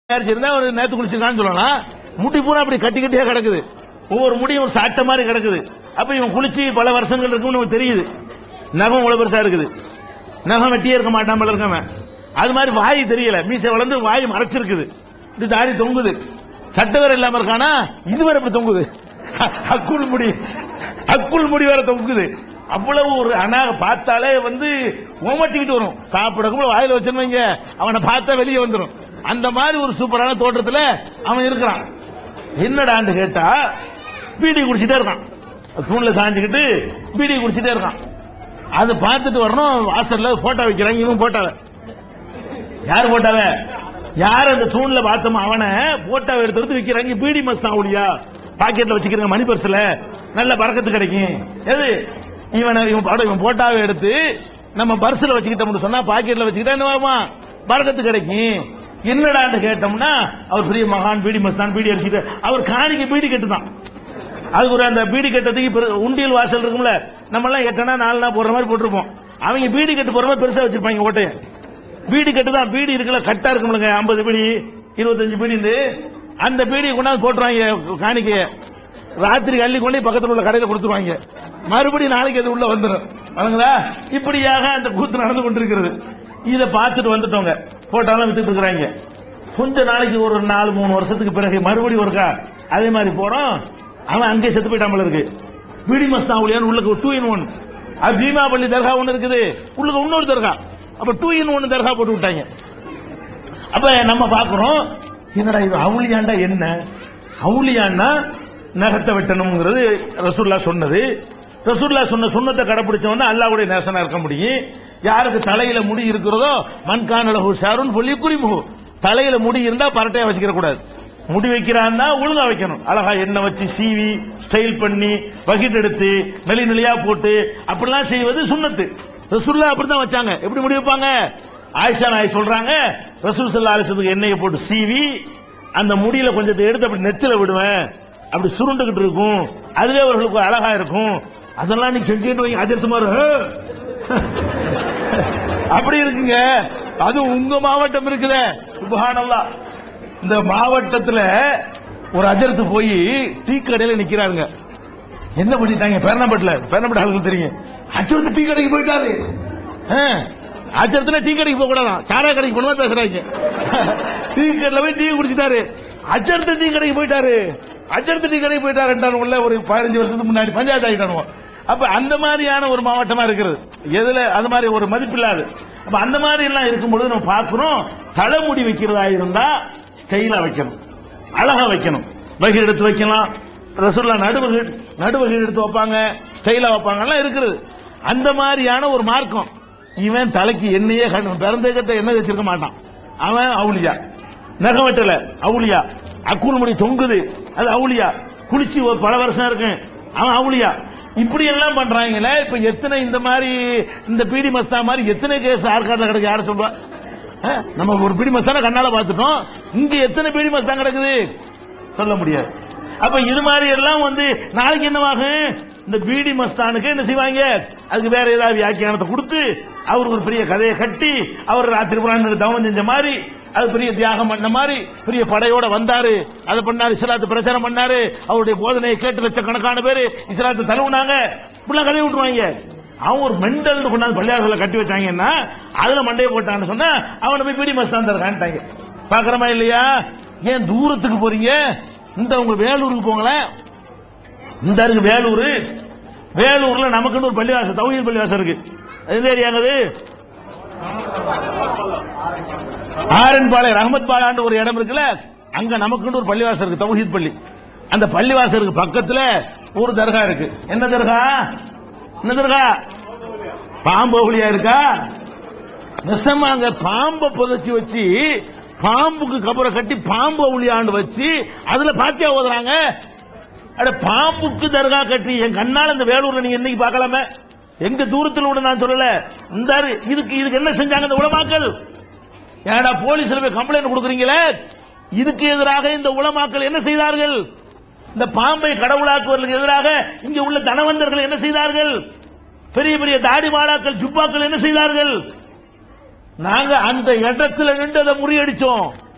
இருந்தா ஒரு நேத்து குளிச்சிருக்கான்னு சொல்லலாம் முடி பூரா அப்படி கட்டி கட்டியா கிடக்குது ஒவ்வொரு முடியும் ஒரு சாட்ட மாதிரி கிடக்குது அப்ப இவன் குளிச்சு பல வருஷங்கள் இருக்கும்னு நமக்கு தெரியுது நகம் இவ்வளவு பெருசா இருக்குது நகம் வெட்டியே இருக்க மாட்டான் போல இருக்கவன் அது மாதிரி வாய் தெரியல மீசை வளர்ந்து வாய் மறைச்சிருக்குது இது தாடி தொங்குது சட்டை வேற இல்லாம இருக்கானா இது வேற இப்படி தொங்குது அக்குள் முடி அக்குள் முடி வேற தொங்குது அவ்வளவு ஒரு அனா பார்த்தாலே வந்து ஓமட்டிக்கிட்டு வரும் சாப்பிடக்குள்ள வாயில வச்சிருந்தீங்க அவனை பார்த்தா வெளியே வந்துடும் அந்த மாதிரி ஒரு சூப்பரான தோற்றத்துல அவன் இருக்கிறான் என்னடான்னு கேட்டா பீடி குடிச்சிட்டே இருக்கான் தூண்ல சாஞ்சுக்கிட்டு பீடி குடிச்சிட்டே இருக்கான் அதை பார்த்துட்டு வரணும் வாசல்ல போட்டோ வைக்கிறாங்க இவன் போட்டாவ யார் போட்டாவ யார் அந்த தூண்ல பார்த்தோமோ அவனை போட்டோவை எடுத்து எடுத்து விக்கிறாங்க பீடி மஸ்தான் ஒளியா பாக்கெட்ல வச்சுக்கிறங்க மணி பர்ஸ்ல நல்ல பறக்கத்து கிடைக்கும் எது இவனை இவன் படம் இவன் போட்டாவை எடுத்து நம்ம பர்ஸ்ல வச்சுக்கிட்டோம்னு சொன்னா பாக்கெட்ல வச்சுக்கிட்டா என்ன வருமா பறக்கத்து கிடைக்கும் என்னடான்னு கேட்டோம்னா அவர் பெரிய மகான் பீடி மஸ்தான் பீடி அடிச்சுட்டு அவர் காணிக்க பீடி கட்டுதான் அதுக்கு ஒரு அந்த பீடி கட்டத்துக்கு பெரு- உண்டியல் வாசல் இருக்கும்ல நம்ம எல்லாம் எட்டனா நாலுனா போடுற மாதிரி போட்டிருப்போம் அவங்க பீடி கட்டு போற மாதிரி பெருசா வச்சிருப்பாங்க ஓட்டைய பீடி கட்டு தான் பீடி இருக்குல்ல கட்டா இருக்கும்லங்க ஐம்பது பீடி இருபத்தஞ்சு பீடி இருந்து அந்த பீடியை கொண்டாந்து போட்டுருவாங்க காணிக்கைய ராத்திரி அள்ளி கொண்டு போய் பக்கத்துல உள்ள கடையில கொடுத்துருவாங்க மறுபடியும் நாளைக்கு அது உள்ள வந்துடும் வணங்குதா இப்படியாக அந்த கூத்து நடந்து கொண்டிருக்கிறது இதை பார்த்துட்டு வந்துட்டோங்க போட்டாலும் வித்துட்டு இருக்கிறாங்க கொஞ்ச நாளைக்கு ஒரு நாலு மூணு வருஷத்துக்கு பிறகு மறுபடியும் ஒருக்கா அதே மாதிரி போறோம் அவன் அங்கே செத்து போயிட்டான் போல இருக்கு பீடி மஸ்தான் உளியான்னு உள்ளுக்கு டூ இன் ஒன் அது பீமாபள்ளி தர்கா ஒன்று இருக்குது உள்ளுக்கு இன்னொரு தர்கா அப்ப டூ இன் ஒன் தர்கா போட்டு விட்டாங்க அப்ப நம்ம பாக்குறோம் என்னடா இது அவுளியாண்டா என்ன அவுளியான்னா நகத்தை வெட்டணுங்கிறது ரசூல்லா சொன்னது ரசூல்லா சொன்ன சுண்ணத்தை கடைபிடிச்சவன் தான் அல்லாவுடைய நேசனா இருக்க முடியும் யாருக்கு தலையில முடி இருக்கிறதோ மண்கானலகு ஷாருன் சொல்லி குறிமுகு தலையில முடி இருந்தா பரட்டையா வச்சுக்கிற கூடாது முடி வைக்கிறான்னா ஒழுங்கா வைக்கணும் அழகா எண்ணெய் வச்சு சீவி ஸ்டைல் பண்ணி வகிட் எடுத்து நெளி நெளியா போட்டு அப்படிலாம் செய்வது சுண்ணத்து ரசூல்லா அப்படிதான் வச்சாங்க எப்படி முடி வைப்பாங்க ஆயிஷா நாய் சொல்றாங்க ரசூல் சல்லா அலிசத்துக்கு எண்ணெயை போட்டு சீவி அந்த முடியில கொஞ்சத்தை எடுத்து அப்படி நெத்தில விடுவேன் அப்படி சுருண்டுகிட்டு இருக்கும் அதுவே அவர்களுக்கு ஒரு அழகா இருக்கும் அதெல்லாம் நீ செஞ்சுட்டு வைங்க அஜர்த்து மாதிரி அப்படி இருக்குங்க அது உங்க மாவட்டம் இருக்குதே சுபஹானல்லாஹ் இந்த மாவட்டத்துல ஒரு அஜர்த்து போய் டீ கடையில நிக்கிறாருங்க என்ன பண்ணிட்டாங்க பேரணப்பட்டில் பேரணப்பட்ட ஆளுக்கு தெரியும் அஜர்த்து டீ கடைக்கு போயிட்டாரு ஆ, அஜர்த்துல டீ கடைக்கு போக கூடாதான் சாரா கடைக்கு போன பேசுறாங்க டீ கடையில போய் டீ குடிச்சிட்டாரு அஜர்த்து டீ கடைக்கு போயிட்டாரு அஜர்த்து டீ கடைக்கு போயிட்டாருன்றானு உள்ள ஒரு பதினஞ்சு வருஷத்துக்கு முன்னாடி பஞ்சாயத்து ஆகிட்டானுவோ அப்ப அந்த மாதிரியான ஒரு மாவட்டமா இருக்கிறது எதுல அது மாதிரி ஒரு மதிப்பில்லாது அப்ப அந்த மாதிரி எல்லாம் இருக்கும்பொழுது நம்ம பார்க்கிறோம் தலைமுடி வைக்கிறதா இருந்தா ஸ்டைலா வைக்கணும் அழகா வைக்கணும் வகை எடுத்து வைக்கலாம் ரசூல்லா நடுவகை நடுவகை எடுத்து வைப்பாங்க ஸ்டைலா வைப்பாங்க எல்லாம் இருக்குது அந்த மாதிரியான ஒரு மார்க்கம் இவன் தலைக்கு எண்ணெயே கண்டு பிறந்தகத்தை எண்ணெய் வச்சிருக்க மாட்டான் அவன் அவுளியா நகம் வெட்டல அவுளியா அக்குள் முடி தொங்குது அது அவுளியா குளிச்சு ஒரு பல வருஷம் இருக்கு அவன் அவுளியா இப்படி எல்லாம் பண்றாங்களே இப்ப எத்தனை இந்த மாதிரி இந்த பீடி மஸ்தா மாதிரி எத்தனை கேஸ் ஆற்காட்டில் கிடக்கு யார சொல்றா ஆ, நம்ம ஒரு பீடி மஸ்தான கண்ணால பார்த்துட்டோம் இங்க எத்தனை பீடி மஸ்தான் கிடக்குது சொல்ல முடியாது அப்ப இது மாதிரி எல்லாம் வந்து நாளைக்கு என்னவாகும் இந்த பீடி மஸ்தானுக்கு என்ன செய்வாங்க அதுக்கு வேற ஏதாவது வியாக்கியானத்தை கொடுத்து அவருக்கு ஒரு பெரிய கதையை கட்டி அவர் ராத்திரி புராணம் தவம் செஞ்ச மாதிரி அது பெரிய தியாகம் பண்ண மாதிரி பெரிய படையோட வந்தாரு அதை பண்ணாரு இஸ்லாத்து பிரச்சாரம் பண்ணாரு அவருடைய போதனையை கேட்டு லட்சக்கணக்கான பேரு இஸ்லாத்து தழுவுனாங்க இப்படிலாம் கதையை விட்டுருவாங்க அவன் ஒரு மெண்டல் கொண்டாந்து பள்ளியாளர்களை கட்டி வச்சாங்கன்னா அதுல மண்டையை போட்டான்னு சொன்னா அவனை போய் பீடி மஸ்தான் இருக்கான்ட்டாங்க பாக்குறமா இல்லையா ஏன் தூரத்துக்கு போறீங்க இந்த உங்க வேலூருக்கு போங்களேன் இந்த இருக்கு வேலூர் வேலூர்ல நமக்குன்னு ஒரு பள்ளிவாசல் தௌஹீத் பள்ளிவாசல் இருக்கு எந்த ஏரியாங்க அது ஆரன்பாளையம் ரஹமத் பாலான்னு ஒரு இடம் இருக்குல்ல அங்க நமக்குன்னு ஒரு பள்ளிவாசல் இருக்கு தௌஹீத் பள்ளி அந்த பள்ளிவாசலுக்கு பக்கத்துல ஒரு தர்கா இருக்கு என்ன தர்கா என்ன தர்கா பாம்பு ஒளியா இருக்கா நெசமா அங்க பாம்பை புதைச்சி வச்சு பாம்புக்கு கபரை கட்டி பாம்பு ஒளியாண்டு வச்சு அதுல பாத்தியா ஓதுறாங்க அட பாம்புக்கு தர்கா கட்டி என் கண்ணால இந்த வேலூர்ல நீங்க இன்னைக்கு பார்க்கலாமே எங்க தூரத்தில் விட நான் சொல்லல இந்த ஆளு- இதுக்கு இதுக்கு என்ன செஞ்சாங்க இந்த உலமாக்கள் ஏடா போலீஸ்ல போய் கம்ப்ளைண்ட் கொடுக்குறீங்களே இதுக்கு எதிராக இந்த உலமாக்கள் என்ன செய்தார்கள் இந்த பாம்பை கடவுளாக்குவதற்கு எதிராக இங்க உள்ள தனவந்தர்கள் என்ன செய்தார்கள் பெரிய பெரிய தாடி மாலாக்கள் ஜுப்பாக்கள் என்ன செய்தார்கள் நாங்க அந்த இடத்துல நின்று அதை முறியடிச்சோம்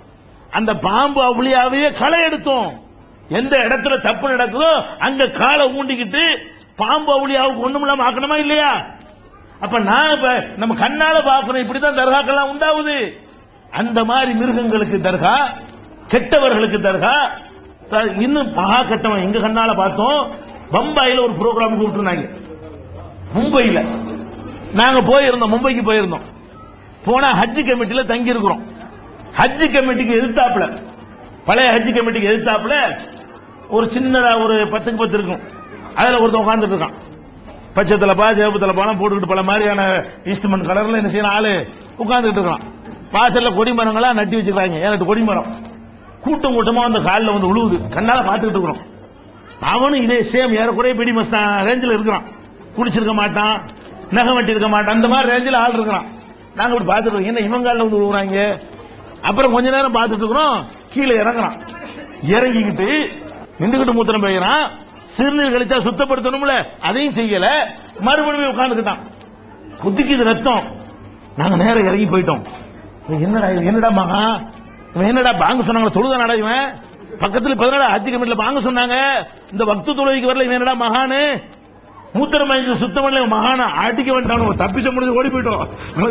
அந்த பாம்பு அவுளியாவையே களை எடுத்தோம் எந்த இடத்துல தப்பு நடக்குதோ அங்க காலை ஊண்டிக்கிட்டு பாம்பு அவுளியாவுக்கு ஒண்ணும் இல்லாம ஆக்கணுமா இல்லையா அப்ப நான் இப்ப நம்ம கண்ணால பாக்கணும் இப்படிதான் தர்காக்கெல்லாம் உண்டாகுது அந்த மாதிரி மிருகங்களுக்கு தர்கா கெட்டவர்களுக்கு தர்கா த- இன்னும் மகா கெட்டவன் எங்க கண்ணால பார்த்தோம் பம்பாயில ஒரு ப்ரோக்ராம் கூப்பிட்டுருந்தாங்க மும்பையில நாங்க போயிருந்தோம் மும்பைக்கு போயிருந்தோம் போனா ஹஜ் கமிட்டில தங்கி இருக்கிறோம் ஹஜ் கமிட்டிக்கு எதிர்த்தாப்புல பழைய ஹஜ் கமிட்டிக்கு எதிர்த்தாப்புல ஒரு சின்னதா ஒரு பத்துக்கு பத்து இருக்கும் அதுல ஒருத்தன் உட்கார்ந்துட்டு இருக்கான் பச்சை தலைப்பா சேப்பு தலைப்பாலாம் போட்டுக்கிட்டு பல மாதிரியான இன்ஸ்ட்ருமெண்ட் கலர்ல என்ன செய்யணும் ஆளு உட்கார்ந்துட்டு இருக்கான் வாசல்ல கொடி மரங்களா நட்டி வச்சிருக்காங்க ஏழு கொடி மரம் கூட்டம் கூட்டமா அந்த காலில் வந்து உழுவுது கண்ணால பார்த்துக்கிட்டு இருக்கிறோம் அவனும் இதே சேம் ஏறக்குறைய பிடி மஸ்தான் ரேஞ்சில் இருக்கிறான் குடிச்சிருக்க மாட்டான் நகம் வெட்டி இருக்க மாட்டான் அந்த மாதிரி ரேஞ்சில் ஆள் இருக்கிறான் நாங்க இப்படி பார்த்துட்டு இருக்கோம் என்ன இவன் காலில் வந்து விழுவுறாங்க அப்புறம் கொஞ்ச நேரம் பார்த்துட்டு இருக்கிறோம் கீழே இறங்குறான் இறங்கிக்கிட்டு நின்றுகிட்டு மூத்திரம் பெய்யறான் சிறுநீர் கழிச்சா சுத்தப்படுத்தணும்ல அதையும் செய்யல மறுபடியும் உட்கார்ந்துக்கிட்டான் குதிக்குது ரத்தம் நாங்க நேரம் இறங்கி போயிட்டோம் இவன் என்னடா இது என்னடா மகா இவன் என்னடா பாங்க சொன்னாங்க தொழுதானடா இவன் பக்கத்துல பதினாலு ஹஜ் கமிட்டில பாங்க சொன்னாங்க இந்த பக்து தொழுகைக்கு வரல இவன் என்னடா மகானு மூத்திரம் வாங்கி சுத்தம் பண்ணல இவன் மகானா அடிக்க வேண்டாம் தப்பிச்ச முடிஞ்சு ஓடி போயிட்டோம்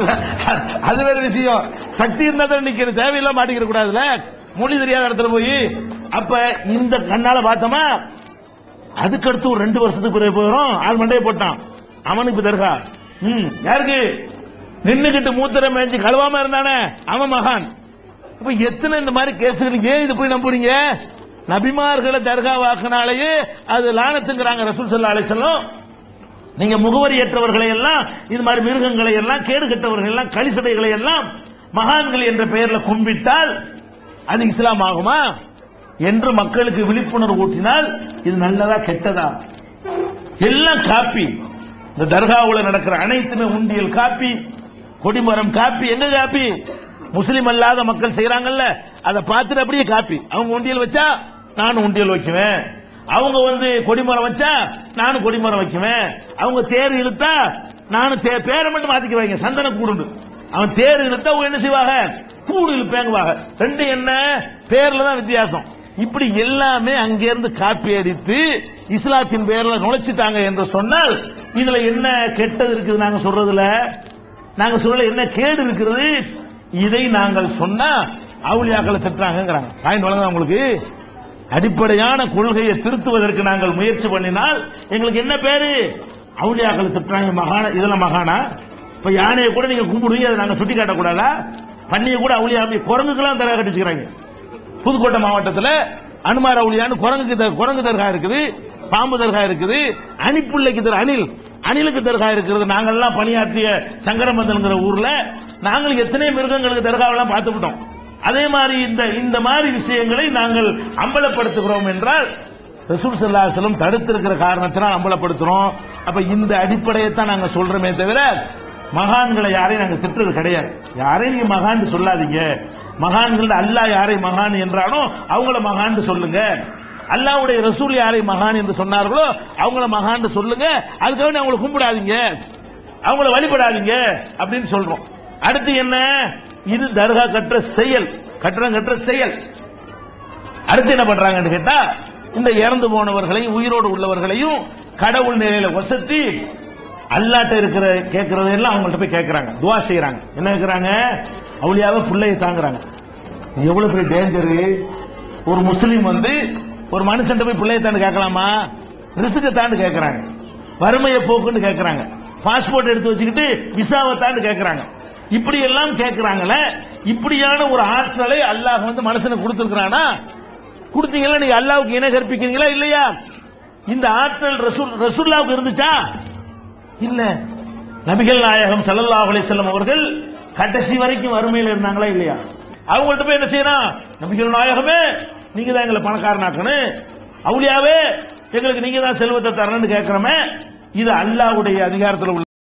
அது வேற விஷயம் சக்தி இருந்தா தான் நிக்கிறது தேவையில்லாம மாட்டிக்கிற கூடாதுல மொழி தெரியாத இடத்துல போய் அப்ப இந்த கண்ணால பார்த்தோமா அதுக்கடுத்து ஒரு ரெண்டு வருஷத்துக்கு பிறகு போயிடும் ஆள் மண்டையை போட்டான் அவனுக்கு இப்ப தர்கா ம் யாருக்கு நின்னுகிட்டு மூத்திரம் மேய்ச்சி கழுவாம இருந்தானே அவன் மகான் இப்ப எத்தனை இந்த மாதிரி கேசுகள் ஏன் இது போய் நம்புறீங்க நபிமார்களை தர்கா வாக்குனாலேயே அது லானத்துங்கிறாங்க ரசூல் சல்லா அலிசல்லம் நீங்க முகவரியற்றவர்களை எல்லாம் இது மாதிரி மிருகங்களை எல்லாம் கேடு கெட்டவர்களை எல்லாம் கலிசடைகளை எல்லாம் மகான்கள் என்ற பெயர்ல கும்பிட்டால் அது இஸ்லாம் ஆகுமா என்று மக்களுக்கு விழிப்புணர்வு ஊட்டினால் இது நல்லதா கெட்டதா எல்லாம் காப்பி இந்த தர்காவுல நடக்கிற அனைத்துமே உண்டியல் காப்பி கொடிமரம் காப்பி எங்க காப்பி முஸ்லிம் அல்லாத மக்கள் செய்யறாங்கல்ல அதை பார்த்துட்டு அப்படியே காப்பி அவங்க உண்டியல் வச்சா நானும் உண்டியல் வைக்குவேன் அவங்க வந்து கொடிமரம் வச்சா நானும் கொடிமரம் வைக்குவேன் அவங்க தேர் இழுத்தா நானும் தே- பேரை மட்டும் மாத்திக்குவாங்க சந்தன கூடுண்டு அவன் தேர் இழுத்தா அவங்க என்ன செய்வாங்க கூடு இழுப்பேங்குவாங்க ரெண்டு என்ன பேர்ல தான் வித்தியாசம் இப்படி எல்லாமே அங்கிருந்து காப்பி அடித்து இஸ்லாத்தின் பேர்ல நுழைச்சிட்டாங்க என்று சொன்னால் இதுல என்ன கெட்டது இருக்குது நாங்க சொல்றதுல நாங்க சொல்ல என்ன கேடு இருக்கிறது இதை நாங்கள் சொன்னா அவுளியாக்களை திட்டுறாங்கிறாங்க பாயிண்ட் வழங்குதா உங்களுக்கு அடிப்படையான கொள்கையை திருத்துவதற்கு நாங்கள் முயற்சி பண்ணினால் எங்களுக்கு என்ன பேரு அவுளியாக்களை திட்டுறாங்க மகான இதெல்லாம் மகானா இப்ப யானையை கூட நீங்க கும்பிடுவீங்க அதை நாங்க சுட்டி காட்டக்கூடாதா பண்ணியை கூட அவுளியா குரங்குக்கெல்லாம் தர கட்டிச்சுக்கிறாங்க புதுக்கோட்டை மாவட்டத்தில் அனுமார் அவுளியான்னு குரங்குக்கு த- குரங்கு தர்கா இருக்குது பாம்பு தர்கா இருக்குது அணிப்புள்ளைக்கு தர் அணில் அணிலுக்கு தர்கா இருக்கிறது நாங்கள்லாம் பணியாற்றிய சங்கரமந்தன்கிற ஊர்ல நாங்கள் எத்தனை மிருகங்களுக்கு தர்காவெல்லாம் பார்த்துக்கிட்டோம் அதே மாதிரி இந்த இந்த மாதிரி விஷயங்களை நாங்கள் அம்பலப்படுத்துகிறோம் என்றால் ரசூல் சல்லாஹலம் தடுத்திருக்கிற காரணத்தினால் அம்பலப்படுத்துறோம் அப்ப இந்த அடிப்படையை தான் நாங்க சொல்றோமே தவிர மகான்களை யாரையும் நாங்க திட்டுறது கிடையாது யாரையும் நீங்க மகான் சொல்லாதீங்க மகான்கள் அல்லாஹ் யாரை மகான் என்றானோ அவங்கள மகான் சொல்லுங்க அல்லாஹ்வுடைய ரசூல் யாரை மகான் என்று சொன்னார்களோ அவங்கள மகான் சொல்லுங்க அதுக்காக நீ அவங்கள கும்பிடாதீங்க அவங்கள வழிபடாதீங்க அப்படின்னு சொல்றோம் அடுத்து என்ன இது தர்கா கட்டுற செயல் கட்டடம் கட்டுற செயல் அடுத்து என்ன பண்றாங்கன்னு கேட்டா இந்த இறந்து போனவர்களையும் உயிரோடு உள்ளவர்களையும் கடவுள் நிலையில வசத்தி அல்லாட்ட இருக்கிற கேட்கறது எல்லாம் அவங்கள்ட்ட போய் கேட்கறாங்க துவா செய்யறாங்க என்ன கேட்கறாங்க அவளியாவே பிள்ளையை தாங்குறாங்க இது எவ்வளவு பெரிய டேஞ்சரு ஒரு முஸ்லீம் வந்து ஒரு மனுஷன் போய் பிள்ளையை தாண்டு கேட்கலாமா ரிசுக்கு தாண்டு கேட்கறாங்க வறுமையை போக்குன்னு கேட்கறாங்க பாஸ்போர்ட் எடுத்து வச்சுக்கிட்டு விசாவை தாண்டு கேட்கறாங்க இப்படி எல்லாம் கேட்கறாங்களே இப்படியான ஒரு ஆற்றலை அல்லாஹ் வந்து மனுஷனுக்கு கொடுத்திருக்கிறானா கொடுத்தீங்களா நீங்க அல்லாவுக்கு இணை கற்பிக்கிறீங்களா இல்லையா இந்த ஆற்றல் ரசூல் ரசூல்லாவுக்கு இருந்துச்சா இல்ல நபிகள் நாயகம் ஸல்லல்லாஹு அலைஹி வஸல்லம் அவர்கள் கடைசி வரைக்கும் வறுமையில் இருந்தாங்களா இல்லையா அவங்கள்ட்ட போய் என்ன செய்யறான் நபிகள் நாயகமே நீங்க தான் எங்களை பணக்காரனாக்கணும் அவுளியாவே எங்களுக்கு நீங்க தான் செல்வத்தை தரணும்னு கேட்கிறோமே இது அல்லாஹ்வுடைய அதிகாரத்தில் உள்ள